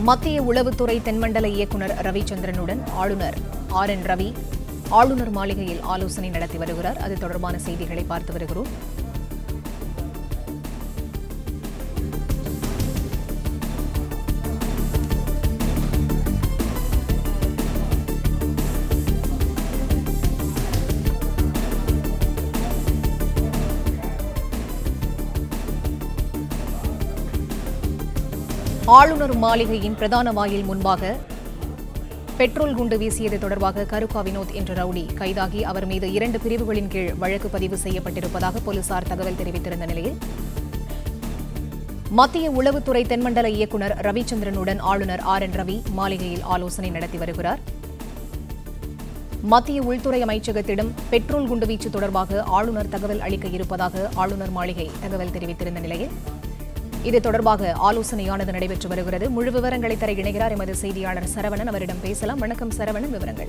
மத்திய உளவுத்துறை தென்மண்டல இயக்குநர் ரவிச்சந்திரனுடன் ஆளுநர் ஆர் என் ரவி ஆளுநர் மாளிகையில் ஆலோசனை நடத்தி வருகிறார் அது தொடர்பான செய்திகளை பார்த்து வருகிறோம் ஆளுநர் மாளிகையின் பிரதான வாயில் முன்பாக பெட்ரோல் குண்டு வீசியது தொடர்பாக கருக்கா வினோத் என்ற ரவுடி கைதாகி அவர் மீது இரண்டு பிரிவுகளின் கீழ் வழக்கு பதிவு செய்யப்பட்டிருப்பதாக போலீசார் தகவல் தெரிவித்திருந்த நிலையில் மத்திய உளவுத்துறை தென்மண்டல இயக்குநர் ரவிச்சந்திரனுடன் ஆளுநர் ஆர் என் ரவி மாளிகையில் ஆலோசனை நடத்தி வருகிறார் மத்திய உள்துறை அமைச்சகத்திடம் பெட்ரோல் குண்டுவீச்சு தொடர்பாக ஆளுநர் தகவல் அளிக்க இருப்பதாக ஆளுநர் மாளிகை தகவல் தெரிவித்திருந்த நிலையில் இது தொடர்பாக ஆலோசனையானது நடைபெற்று வருகிறது முழு விவரங்களை தர இணைகிறார் எமது செய்தியாளர் சரவணன் அவரிடம் பேசலாம் வணக்கம் சரவணன் விவரங்கள்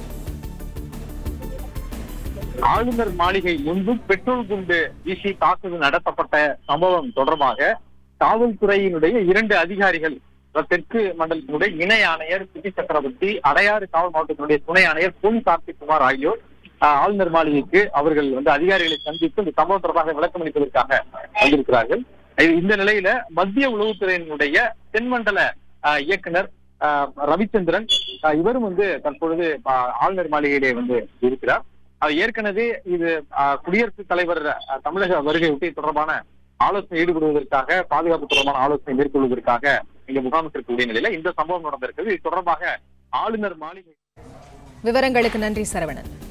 ஆளுநர் மாளிகை முன்பு பெட்ரோல் குண்டு வீசி தாக்குதல் நடத்தப்பட்ட சம்பவம் தொடர்பாக காவல்துறையினுடைய இரண்டு அதிகாரிகள் தெற்கு மண்டலத்தினுடைய இணை ஆணையர் சிபி சக்கரவர்த்தி அடையாறு காவல் மாவட்டத்தினுடைய துணை ஆணையர் பொன் கார்த்திக் குமார் ஆகியோர் ஆஹ், ஆளுநர் மாளிகைக்கு அவர்கள் வந்து அதிகாரிகளை சந்தித்து இந்த சம்பவம் தொடர்பாக விளக்கம் அளிப்பதற்காக வந்திருக்கிறார்கள் இது- இந்த நிலையில மத்திய உளவுத்துறையினுடைய தென்மண்டல ஆஹ், இயக்குனர் ஆஹ், ரவிச்சந்திரன் ஆஹ், இவரும் வந்து தற்பொழுது ஆஹ், ஆளுநர் மாளிகையிலே வந்து இருக்கிறார் அவர் ஏற்கனவே இது ஆஹ், குடியரசுத் தலைவர் ஆஹ், தமிழக வருகையொட்டி தொடர்பான ஆலோசனை ஈடுபடுவதற்காக பாதுகாப்பு தொடர்பான ஆலோசனை மேற்கொள்வதற்காக இங்க முகாமிட்டிருக்கக்கூடிய நிலையில இந்த சம்பவம் நடந்திருக்கிறது இது தொடர்பாக ஆளுநர் மாளிகை விவரங்களுக்கு நன்றி சரவணன்